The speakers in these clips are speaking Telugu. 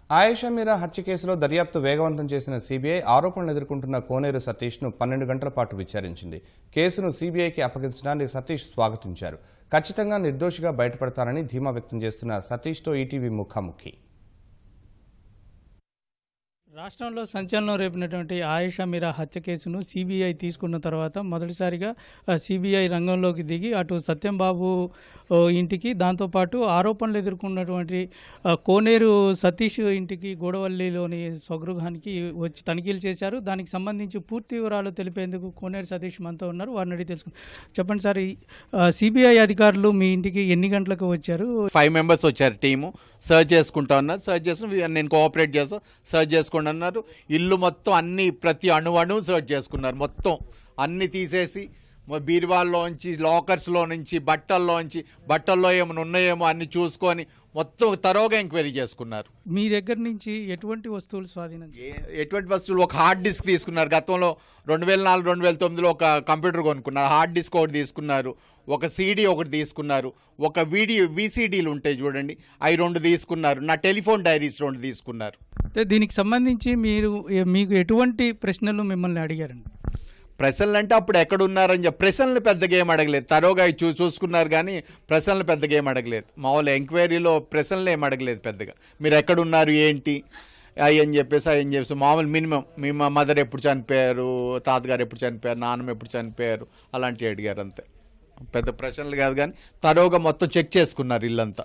ఆయేషా మీరా హత్య కేసులో దర్యాప్తు వేగవంతం చేసిన సీబీఐ ఆరోపణలు ఎదుర్కొంటున్న కోనేరు సతీష్ను పన్నెండు గంటల పాటు విచారించింది కేసును సీబీఐకి అప్పగించడాన్ని సతీష్ స్వాగతించారు ఖచ్చితంగా నిర్దోషిగా బయటపడతానని ధీమా వ్యక్తం చేస్తున్న సతీష్తో ఈటీవీ ముఖాముఖి రాష్ట్రంలో సంచలనం రేపినటువంటి ఆయేషా మీరా హత్య కేసును సిబిఐ తీసుకున్న తర్వాత మొదటిసారిగా సిబిఐ రంగంలోకి దిగి అటు సత్యంబాబు ఓ, ఇంటికి దాంతోపాటు ఆరోపణలు ఎదుర్కొన్నటువంటి ఆ, కోనేరు సతీష్ ఇంటికి గూడవల్లిలోని స్వగృహానికి వచ్చి తనిఖీలు చేశారు దానికి సంబంధించి పూర్తి వివరాలు తెలిపేందుకు కోనేరు సతీష్ మనతో ఉన్నారు వారిని అడిగి తెలుసుకుందాం చెప్పండి సార్ సిబిఐ అధికారులు మీ ఇంటికి ఎన్ని గంటలకు వచ్చారు ఫైవ్ మెంబర్స్ వచ్చారు టీము సర్చ్ చేసుకుంటా ఉన్నారు సర్చ్ చేసిన నేను కోఆపరేట్ చేస్తాను సర్చ్ చేసుకోండి అన్నారు ఇల్లు మొత్తం అన్ని ప్రతి అణు అణువు సర్చ్ చేసుకున్నారు మొత్తం అన్ని తీసేసి మ- బీరువాల్లోంచి లాకర్స్లో నుంచి బట్టల్లోంచి బట్టల్లో ఏమైనా ఉన్నాయేమో అన్ని చూసుకొని మొత్తం తరోగా ఎంక్వైరీ చేసుకున్నారు మీ దగ్గర నుంచి ఎటువంటి వస్తువులు స్వాధీనం ఏ- ఎటువంటి వస్తువులు ఒక హార్డ్ డిస్క్ తీసుకున్నారు గతంలో రెండు వేల నాలుగు రెండు వేల తొమ్మిదిలో ఒక కంప్యూటర్ కొనుక్కున్నారు హార్డ్ డిస్క్ ఒకటి తీసుకున్నారు ఒక సీడీ ఒకటి తీసుకున్నారు ఒక వీడియో వీసీడీలు ఉంటాయి చూడండి అవి రెండు తీసుకున్నారు నా టెలిఫోన్ డైరీస్ రెండు తీసుకున్నారు అంటే దీనికి సంబంధించి మీరు ఏ- మీకు ఎటువంటి ప్రశ్నలు మిమ్మల్ని అడిగారండి ప్రశ్నలు అంటే అప్పుడు ఎక్కడ ఉన్నారని చెప్పి ప్రశ్నలు పెద్దగా ఏం అడగలేదు తరోగా అవి చూ చూసుకున్నారు కానీ ప్రశ్నలు పెద్దగా ఏం అడగలేదు మామూలు ఎంక్వైరీలో ప్రశ్నలు ఏం అడగలేదు పెద్దగా మీరు ఎక్కడ ఉన్నారు ఏంటి అవి అని చెప్పేసి అవి అని చెప్పేసి మామూలు మినిమం మీ మా మదర్ ఎప్పుడు చనిపోయారు తాతగారు ఎప్పుడు చనిపోయారు నాన్నమ్మ ఎప్పుడు చనిపోయారు అలాంటివి అడిగారు అంతే పెద్ద ప్రశ్నలు కాదు కానీ తరోగా మొత్తం చెక్ చేసుకున్నారు ఇల్లంతా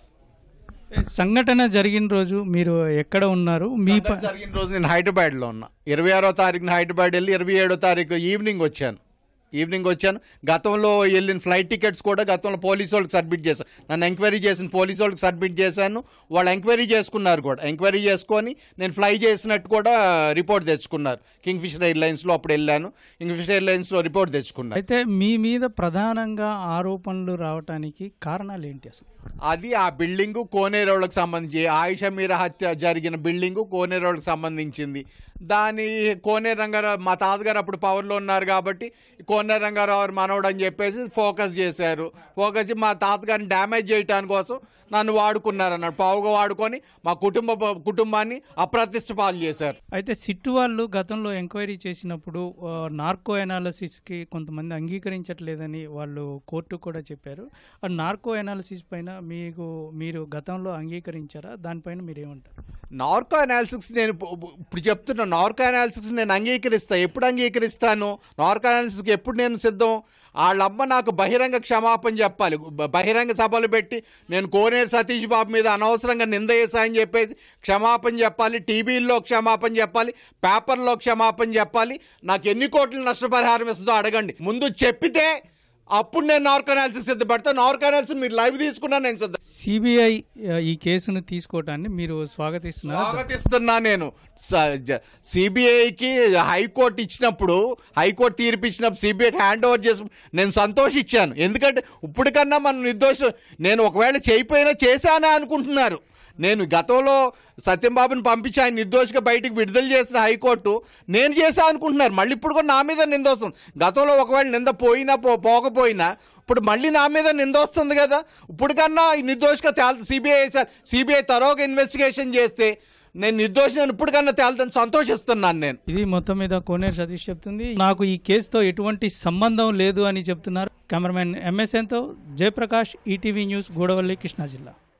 సంఘటన జరిగిన రోజు మీరు ఎక్కడ ఉన్నారు మీ ప- జరిగిన రోజు నేను హైదరాబాద్లో ఉన్నా ఇరవై ఆరో తారీఖున హైదరాబాద్ వెళ్ళి ఇరవై ఏడో తారీఖు ఈవినింగ్ వచ్చాను ఈవినింగ్ వచ్చాను గతంలో వెళ్ళిన ఫ్లైట్ టికెట్స్ కూడా గతంలో పోలీసు వాళ్ళకి సబ్మిట్ చేశాను నన్ను ఎంక్వైరీ చేసిన పోలీసు వాళ్ళకి సబ్మిట్ చేశాను వాళ్ళు ఎంక్వైరీ చేసుకున్నారు కూడా ఎంక్వైరీ చేసుకొని నేను ఫ్లై చేసినట్టు కూడా రిపోర్ట్ తెచ్చుకున్నారు కింగ్ ఫిషర్ ఎయిర్లైన్స్లో అప్పుడు వెళ్ళాను కింగ్ ఫిషర్ ఎయిర్లైన్స్లో రిపోర్ట్ తెచ్చుకున్నారు అయితే మీ మీద ప్రధానంగా ఆరోపణలు రావటానికి కారణాలు ఏంటి అసలు అది ఆ బిల్డింగు కోనేరోళ్ళకి సంబంధించి ఆయిషా మీరా హత్య జరిగిన బిల్డింగు కోనేరోళ్ళకి సంబంధించింది దాని కోనేరు రంగారావు మా తాతగారు అప్పుడు పవర్లో ఉన్నారు కాబట్టి కోనేరు రంగారావు గారు మనవడు అని చెప్పేసి ఫోకస్ చేశారు ఫోకస్ చేసి మా తాతగారిని డ్యామేజ్ చేయడానికి కోసం నన్ను వాడుకున్నారు అన్నాడు పావుగా వాడుకొని మా కుటుంబ కుటుంబాన్ని అప్రతిష్ట పాలు చేశారు అయితే సిట్టు వాళ్ళు గతంలో ఎంక్వైరీ చేసినప్పుడు ఆ, నార్కో ఎనాలసిస్కి కొంతమంది అంగీకరించట్లేదని వాళ్ళు కోర్టు కూడా చెప్పారు ఆ నార్కో ఎనాలసిస్ పైన మీకు మీరు గతంలో అంగీకరించారా దానిపైన మీరు ఏమంటారు నార్కో అనాలిసిస్ నేను ఇప్పు- ఇప్పుడు చెప్తున్నా నార్కో అనాలిసిస్ నేను అంగీకరిస్తా ఎప్పుడు అంగీకరిస్తాను నార్కో అనాలిసిస్కి ఎప్పుడు నేను సిద్ధం వాళ్ళమ్మ నాకు బహిరంగ క్షమాపణ చెప్పాలి బ- బహిరంగ సభలు పెట్టి నేను కోనేరు సతీష్ బాబు మీద అనవసరంగా నింద చేశా అని చెప్పేసి క్షమాపణ చెప్పాలి టీవీల్లో క్షమాపణ చెప్పాలి పేపర్లో క్షమాపణ చెప్పాలి నాకు ఎన్ని కోట్ల నష్టపరిహారం ఇస్తుందో అడగండి ముందు చెప్పితే అప్పుడు నేను నార్కో అనాలిసిస్ సిద్ధపడతా నార్కో అనాలిసిస్ మీరు లైవ్ తీసుకున్నా నేను సిద్ధం సిబిఐ ఈ కేసును తీసుకోవటాన్ని మీరు స్వాగతిస్తున్నారు స్వాగతిస్తున్నా నేను సిబిఐకి హైకోర్టు ఇచ్చినప్పుడు హైకోర్టు తీర్పు ఇచ్చినప్పుడు సిబిఐకి హ్యాండ్ ఓవర్ చేసి నేను సంతోషించాను ఎందుకంటే ఇప్పటికన్నా మనం నిర్దోషం నేను ఒకవేళ చేయిపోయినా చేశానా అనుకుంటున్నారు నేను గతంలో సత్యంబాబుని పంపించి ఆయన నిర్దోషిగా బయటికి విడుదల చేసిన హైకోర్టు నేను చేశా అనుకుంటున్నారు మళ్ళీ ఇప్పుడు కూడా నా మీద నింద వస్తుంది గతంలో ఒకవేళ నింద పోయినా పో పోకపోయినా ఇప్పుడు మళ్ళీ నా మీద నింద వస్తుంది కదా ఇప్పటికన్నా ఈ నిర్దోషిగా తేల్ సిబిఐ సార్ సిబిఐ తరోగా ఇన్వెస్టిగేషన్ చేస్తే నేను నిర్దోషిని ఇప్పటికన్నా తేలుతాను సంతోషిస్తున్నాను నేను ఇది మొత్తం మీద కోనేరు సతీష్ చెప్తుంది నాకు ఈ కేసుతో ఎటువంటి సంబంధం లేదు అని చెప్తున్నారు కెమెరామెన్ ఎంఎస్ఎన్తో జయప్రకాష్ ఈటీవీ న్యూస్ గూడవల్లి కృష్ణా జిల్లా